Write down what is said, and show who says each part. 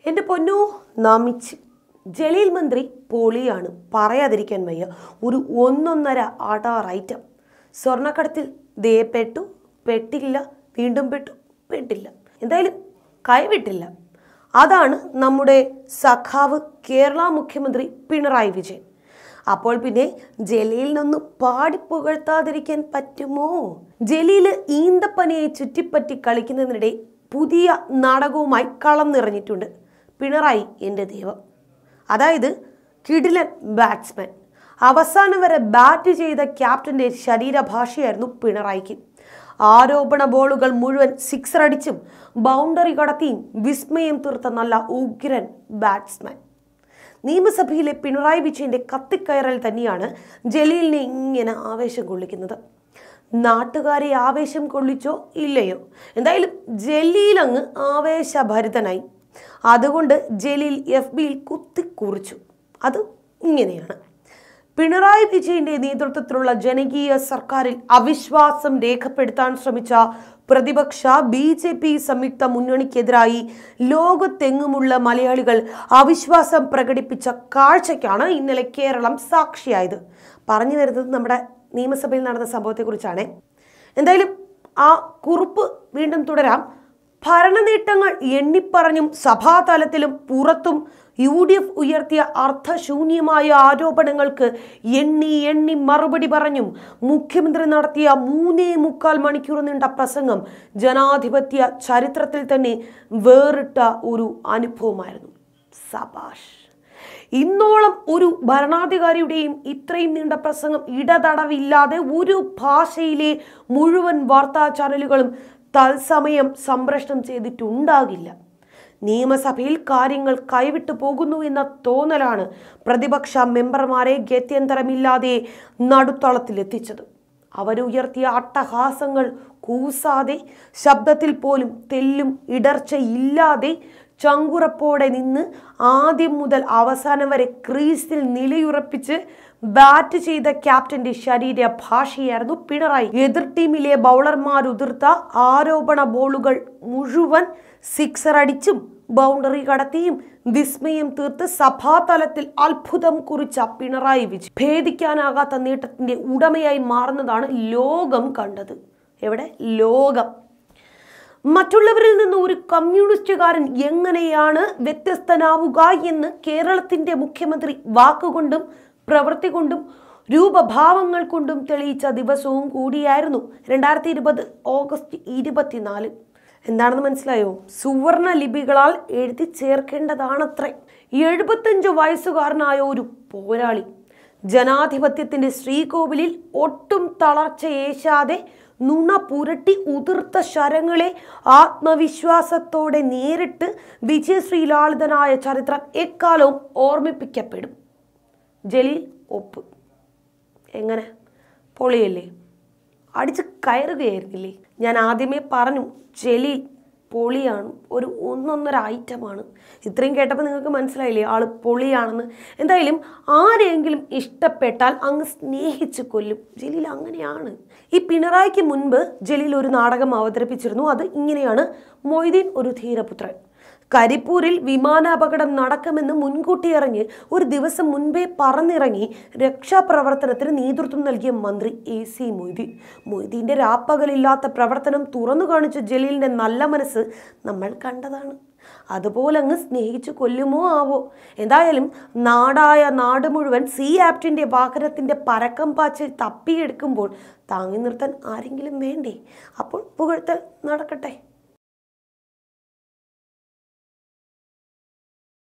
Speaker 1: എൻ്റെ പൊന്നു നമിച്ച് ജലീൽ മന്ത്രി പൊളിയാണ് പറയാതിരിക്കാൻ വയ്യ ഒരു ഒന്നൊന്നര ആടാർ ഐറ്റം സ്വർണ്ണക്കടത്തിൽ ദേ പെട്ടു പെട്ടില്ല വീണ്ടും പെട്ടു പെട്ടില്ല എന്തായാലും കൈവിട്ടില്ല അതാണ് നമ്മുടെ സഖാവ് കേരള മുഖ്യമന്ത്രി പിണറായി വിജയൻ അപ്പോൾ പിന്നെ ജലീലിനൊന്ന് പാടി പുകഴ്ത്താതിരിക്കാൻ പറ്റുമോ ജലീല് ഈന്തപ്പനയെ ചുറ്റിപ്പറ്റി കളിക്കുന്നതിനിടെ പുതിയ നാടകവുമായി കളം നിറഞ്ഞിട്ടുണ്ട് പിണറായി എൻ്റെ ദൈവം അതായത് കിടിലൻ ബാറ്റ്സ്മാൻ അവസാനം വരെ ബാറ്റ് ചെയ്ത ക്യാപ്റ്റന്റെ ശരീരഭാഷയായിരുന്നു പിണറായിക്ക് ആരോപണ ബോളുകൾ മുഴുവൻ സിക്സർ അടിച്ചും ബൗണ്ടറി കടത്തിയും വിസ്മയം തീർത്ത നല്ല ഉഗ്രൻ ബാറ്റ്സ്മാൻ നിയമസഭയിലെ പിണറായി വിജയന്റെ കത്തിക്കയറൽ തന്നെയാണ് ജലീലിനെ ഇങ്ങനെ ആവേശം കൊള്ളിക്കുന്നത് നാട്ടുകാരെ ആവേശം കൊള്ളിച്ചോ ഇല്ലയോ എന്തായാലും ജലീൽ അങ്ങ് ആവേശഭരിതനായി അതുകൊണ്ട് ജലീൽ എഫ് ബിയിൽ കുത്തിക്കുറിച്ചു അത് ഇങ്ങനെയാണ് പിണറായി വിജയന്റെ നേതൃത്വത്തിലുള്ള ജനകീയ സർക്കാരിൽ അവിശ്വാസം രേഖപ്പെടുത്താൻ ശ്രമിച്ച പ്രതിപക്ഷ ബി ജെ പി സംയുക്ത മുന്നണിക്കെതിരായി ലോകത്തെങ്ങുമുള്ള മലയാളികൾ അവിശ്വാസം പ്രകടിപ്പിച്ച കാഴ്ചയ്ക്കാണ് ഇന്നലെ കേരളം സാക്ഷിയായത് പറഞ്ഞു വരുന്നത് നമ്മുടെ നിയമസഭയിൽ നടന്ന സംഭവത്തെക്കുറിച്ചാണ് എന്തായാലും ആ കുറിപ്പ് വീണ്ടും തുടരാം ഭരണനേട്ടങ്ങൾ എണ്ണിപ്പറഞ്ഞും സഭാതലത്തിലും പുറത്തും യു ഡി എഫ് ഉയർത്തിയ അർത്ഥശൂന്യമായ ആരോപണങ്ങൾക്ക് എണ്ണി എണ്ണി മറുപടി പറഞ്ഞും മുഖ്യമന്ത്രി നടത്തിയ മൂന്നേ മുക്കാൽ മണിക്കൂർ നീണ്ട പ്രസംഗം ജനാധിപത്യ ചരിത്രത്തിൽ തന്നെ വേറിട്ട ഒരു അനുഭവമായിരുന്നു സബാഷ് ഇന്നോളം ഒരു ഭരണാധികാരിയുടെയും ഇത്രയും നീണ്ട പ്രസംഗം ഇടതടവില്ലാതെ ഒരു ഭാഷയിലെ മുഴുവൻ വാർത്താ ചാനലുകളും തത്സമയം സംപ്രേഷണം ചെയ്തിട്ടുണ്ടാകില്ല നിയമസഭയിൽ കാര്യങ്ങൾ കൈവിട്ടു പോകുന്നു എന്ന തോന്നലാണ് പ്രതിപക്ഷ മെമ്പർമാരെ ഗത്യന്തരമില്ലാതെ നടുത്തളത്തിലെത്തിച്ചത് അവരുയർത്തിയ അട്ടഹാസങ്ങൾ കൂസാതെ ശബ്ദത്തിൽ പോലും തെല്ലും ഇടർച്ചയില്ലാതെ ചങ്കുറപ്പോടെ നിന്ന് ആദ്യം മുതൽ അവസാനം വരെ ക്രീസിൽ നിലയുറപ്പിച്ച് ബാറ്റ് ചെയ്ത ക്യാപ്റ്റന്റെ ശരീര ഭാഷയായിരുന്നു പിണറായി എതിർ ടീമിലെ ബൗളർമാർ ഉതിർത്ത ആരോപണ ബോളുകൾ മുഴുവൻ സിക്സർ അടിച്ചും ബൗണ്ടറി കടത്തിയും വിസ്മയം തീർത്ത് സഭാതലത്തിൽ അത്ഭുതം കുറിച്ച പിണറായി വിജയൻ ഭേദിക്കാനാകാത്ത നേട്ടത്തിന്റെ ഉടമയായി മാറുന്നതാണ് ലോകം കണ്ടത് എവിടെ ലോകം മറ്റുള്ളവരിൽ നിന്ന് ഒരു കമ്മ്യൂണിസ്റ്റുകാരൻ എങ്ങനെയാണ് വ്യത്യസ്തനാവുക എന്ന് കേരളത്തിന്റെ മുഖ്യമന്ത്രി വാക്കുകൊണ്ടും പ്രവൃത്തി കൊണ്ടും രൂപഭാവങ്ങൾ കൊണ്ടും തെളിയിച്ച ദിവസവും കൂടിയായിരുന്നു രണ്ടായിരത്തി ഇരുപത് ഓഗസ്റ്റ് ഇരുപത്തിനാല് എന്താണെന്ന് മനസ്സിലായോ സുവർണ ലിപികളാൽ എഴുതി ചേർക്കേണ്ടതാണത്രേ എഴുപത്തഞ്ച് വയസ്സുകാരനായ ഒരു പോരാളി ജനാധിപത്യത്തിന്റെ ശ്രീകോവിലിൽ ഒട്ടും തളർച്ചയേശാതെ നുണ പുരട്ടി ഉതിർത്ത ശരങ്ങളെ ആത്മവിശ്വാസത്തോടെ നേരിട്ട് വിജയശ്രീലാളിതനായ ചരിത്രം എക്കാലവും ഓർമ്മിപ്പിക്കപ്പെടും ജലീൽ ഒപ്പ് എങ്ങനെ പൊളിയല്ലേ അടിച്ച് കയറുകയായിരുന്നില്ലേ ഞാൻ ആദ്യമേ പറഞ്ഞു ജലീൽ പൊളിയാണ് ഒരു ഒന്നൊന്നര ഐറ്റമാണ് ഇത്രയും കേട്ടപ്പോൾ നിങ്ങൾക്ക് മനസ്സിലായില്ലേ ആള് പൊളിയാണെന്ന് എന്തായാലും ആരെയെങ്കിലും ഇഷ്ടപ്പെട്ടാൽ അങ്ങ് സ്നേഹിച്ച് കൊല്ലും ജലീൽ അങ്ങനെയാണ് ഈ പിണറായിക്ക് മുൻപ് ജലീൽ ഒരു നാടകം അവതരിപ്പിച്ചിരുന്നു അത് ഇങ്ങനെയാണ് മൊയ്തീൻ ഒരു ധീരപുത്രൻ കരിപ്പൂരിൽ വിമാനാപകടം നടക്കുമെന്ന് മുൻകൂട്ടി അറിഞ്ഞ് ഒരു ദിവസം മുൻപേ പറന്നിറങ്ങി രക്ഷാപ്രവർത്തനത്തിന് നേതൃത്വം നൽകിയ മന്ത്രി എ സി മൊയ്തീൻ മൊയ്തീൻ്റെ രാപ്പകലില്ലാത്ത പ്രവർത്തനം തുറന്നു കാണിച്ച ജലീലിൻ്റെ നല്ല മനസ്സ് നമ്മൾ കണ്ടതാണ് അതുപോലെ അങ്ങ് സ്നേഹിച്ചു കൊല്ലുമോ ആവോ എന്തായാലും നാടായ നാട് മുഴുവൻ സി ആപ്റ്റിൻ്റെ വാഹനത്തിൻ്റെ പരക്കം പാച്ചിൽ തപ്പിയെടുക്കുമ്പോൾ താങ്ങി നിർത്താൻ ആരെങ്കിലും വേണ്ടേ അപ്പോൾ പുകഴ്ത്തൽ നടക്കട്ടെ